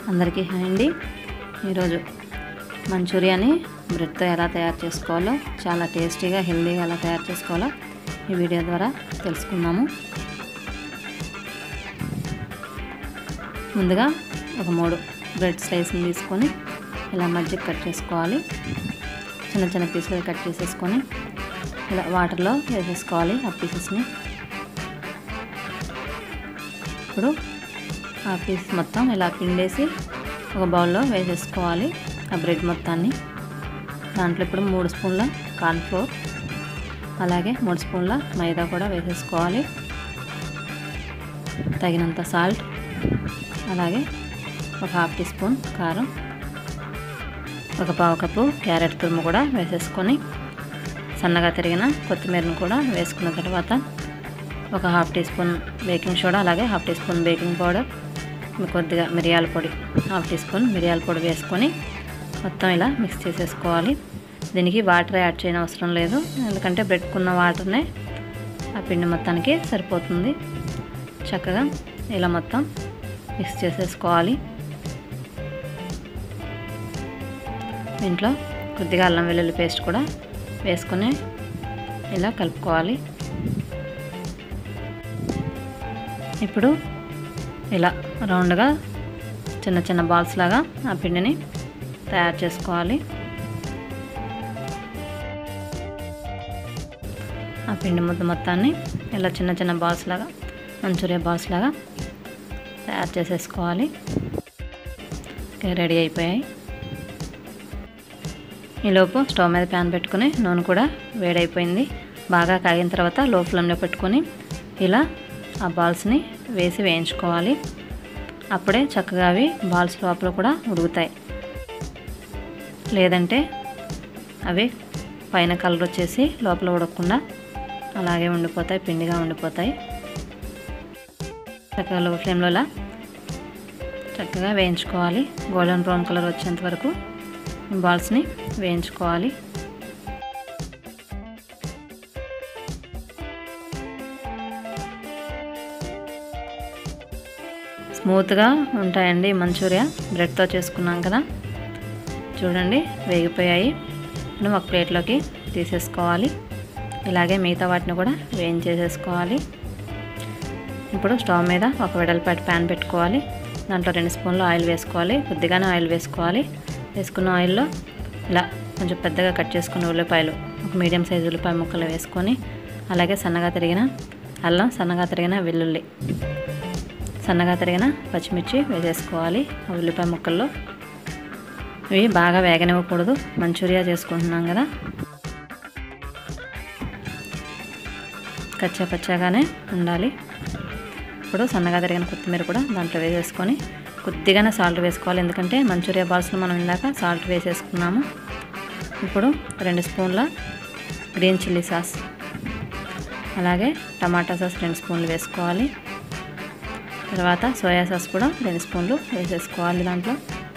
అందరికీ హాయ్ అండి ఈరోజు మంచూరియాని బ్రెడ్తో ఎలా తయారు చేసుకోవాలో చాలా టేస్టీగా హెల్దీగా ఎలా తయారు చేసుకోవాలో ఈ వీడియో ద్వారా తెలుసుకుందాము ముందుగా ఒక మూడు బ్రెడ్ స్లైస్ని తీసుకొని ఇలా మధ్యకి కట్ చేసుకోవాలి చిన్న చిన్న పీసులు కట్ చేసేసుకొని ఇలా వాటర్లో వేసేసుకోవాలి ఆ పీసెస్ని ఇప్పుడు ఆ పీస్ మొత్తం ఇలా పిండేసి ఒక బౌల్లో వేసేసుకోవాలి ఆ బ్రెడ్ మొత్తాన్ని దాంట్లో ఇప్పుడు మూడు స్పూన్ల కార్న్ఫ్లోర్ అలాగే మూడు స్పూన్ల మైదా కూడా వేసేసుకోవాలి తగినంత సాల్ట్ అలాగే ఒక హాఫ్ టీ స్పూన్ కారం ఒక పావు కప్పు క్యారెట్ తురుము కూడా వేసేసుకొని సన్నగా తరిగిన కొత్తిమీరను కూడా వేసుకున్న తర్వాత ఒక half teaspoon baking soda అలాగే half teaspoon baking powder కొద్దిగా మిరియాల పొడి హాఫ్ టీ స్పూన్ మిరియాల పొడి వేసుకొని మొత్తం ఇలా మిక్స్ చేసేసుకోవాలి దీనికి వాటర్ యాడ్ చేయని అవసరం లేదు ఎందుకంటే బ్రెడ్కున్న వాటర్నే ఆ పిండి మొత్తానికి సరిపోతుంది చక్కగా ఇలా మొత్తం మిక్స్ చేసేసుకోవాలి దీంట్లో కొద్దిగా అల్లం వెల్లుల్లి పేస్ట్ కూడా వేసుకొని ఇలా కలుపుకోవాలి ఇప్పుడు ఇలా రౌండ్గా చిన్న చిన్న బాల్స్ లాగా ఆ పిండిని తయారు చేసుకోవాలి ఆ పిండి ముద్ద మొత్తాన్ని ఇలా చిన్న చిన్న బాల్స్ లాగా మంచూరియా బాల్స్ లాగా తయారు చేసేసుకోవాలి రెడీ అయిపోయాయి ఈలోపు స్టవ్ మీద ప్యాన్ పెట్టుకుని నూనె కూడా వేడైపోయింది బాగా కాగిన తర్వాత లో ఫ్లేమ్లో పెట్టుకొని ఇలా ఆ బాల్స్ని వేసి వేయించుకోవాలి అప్పుడే చక్కగా అవి బాల్స్ లోపల కూడా ఉడుకుతాయి లేదంటే అవి పైన కలర్ వచ్చేసి లోపల ఉడకకుండా అలాగే ఉండిపోతాయి పిండిగా ఉండిపోతాయి చక్కగా లో ఫ్లేమ్లో ఇలా చక్కగా వేయించుకోవాలి గోల్డెన్ బ్రౌన్ కలర్ వచ్చేంత వరకు బాల్స్ని వేయించుకోవాలి స్మూత్గా ఉంటాయండి మంచూరియా బ్రెడ్తో చేసుకున్నాం కదా చూడండి వేగిపోయాయి ఇప్పుడు ఒక ప్లేట్లోకి తీసేసుకోవాలి ఇలాగే మిగతా వాటిని కూడా వేయించేసేసుకోవాలి ఇప్పుడు స్టవ్ మీద ఒక వెడల్పాటి ప్యాన్ పెట్టుకోవాలి దాంట్లో రెండు స్పూన్లు ఆయిల్ వేసుకోవాలి కొద్దిగానే ఆయిల్ వేసుకోవాలి వేసుకున్న ఆయిల్లో ఇలా కొంచెం పెద్దగా కట్ చేసుకున్న ఉల్లిపాయలు ఒక మీడియం సైజు ఉల్లిపాయ ముక్కలు వేసుకొని అలాగే సన్నగా తరిగిన అల్లం సన్నగా తరిగిన వెల్లుల్లి సన్నగా తరిగిన పచ్చిమిర్చి వేసేసుకోవాలి ఆ ఉల్లిపాయ ముక్కల్లో ఇవి బాగా వేగనివ్వకూడదు మంచూరియా చేసుకుంటున్నాం కదా కచ్చా పచ్చాగానే ఉండాలి ఇప్పుడు సన్నగా తరిగిన కొత్తిమీర కూడా దాంట్లో వేసేసుకొని కొద్దిగానే సాల్ట్ వేసుకోవాలి ఎందుకంటే మంచూరియా బాల్స్లో మనం ఇందాక సాల్ట్ వేసేసుకున్నాము ఇప్పుడు రెండు స్పూన్ల గ్రీన్ చిల్లీ సాస్ అలాగే టమాటా సాస్ రెండు స్పూన్లు వేసుకోవాలి తర్వాత సోయా సాస్ కూడా రెండు స్పూన్లు వేసేసుకోవాలి దాంట్లో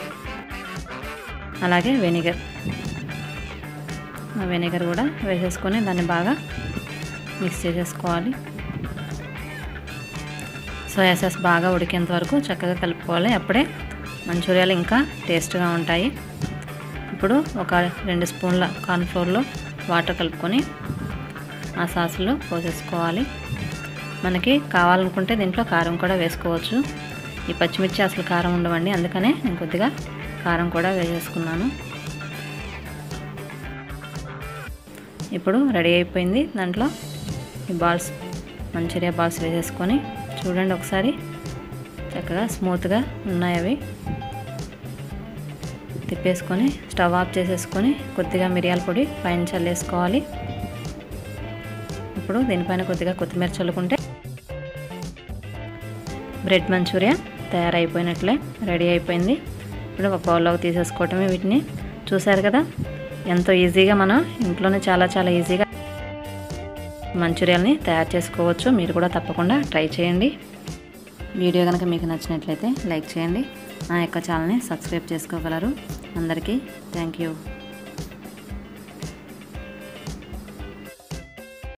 అలాగే వెనిగర్ వెనిగర్ కూడా వేసేసుకొని దాన్ని బాగా మిక్స్ చేసేసుకోవాలి సోయా సాస్ బాగా ఉడికేంత వరకు చక్కగా కలుపుకోవాలి అప్పుడే మంచూరియాలు ఇంకా టేస్ట్గా ఉంటాయి ఇప్పుడు ఒక రెండు స్పూన్ల కార్న్ఫ్లోర్లో వాటర్ కలుపుకొని ఆ సాసులో పోసేసుకోవాలి మనకి కావాలనుకుంటే దీంట్లో కారం కూడా వేసుకోవచ్చు ఈ పచ్చిమిర్చి అసలు కారం ఉండవండి అందుకనే నేను కొద్దిగా కారం కూడా వేసేసుకున్నాను ఇప్పుడు రెడీ అయిపోయింది దాంట్లో ఈ బాల్స్ మంచూరియా బాల్స్ వేసేసుకొని చూడండి ఒకసారి చక్కగా స్మూత్గా ఉన్నాయి అవి తిప్పేసుకొని స్టవ్ ఆఫ్ చేసేసుకొని కొద్దిగా మిరియాల పొడి పైన చల్లేసుకోవాలి ఇప్పుడు దీనిపైన కొద్దిగా కొత్తిమీర చల్లుకుంటే బ్రెడ్ మంచూరియా తయారైపోయినట్లే రెడీ అయిపోయింది ఇప్పుడు ఒక బౌల్లోకి తీసేసుకోవటమే వీటిని చూసారు కదా ఎంతో ఈజీగా మనం ఇంట్లోనే చాలా చాలా ఈజీగా మంచూరియాల్ని తయారు చేసుకోవచ్చు మీరు కూడా తప్పకుండా ట్రై చేయండి వీడియో కనుక మీకు నచ్చినట్లయితే లైక్ చేయండి నా యొక్క ఛానల్ని సబ్స్క్రైబ్ చేసుకోగలరు అందరికీ థ్యాంక్ యూ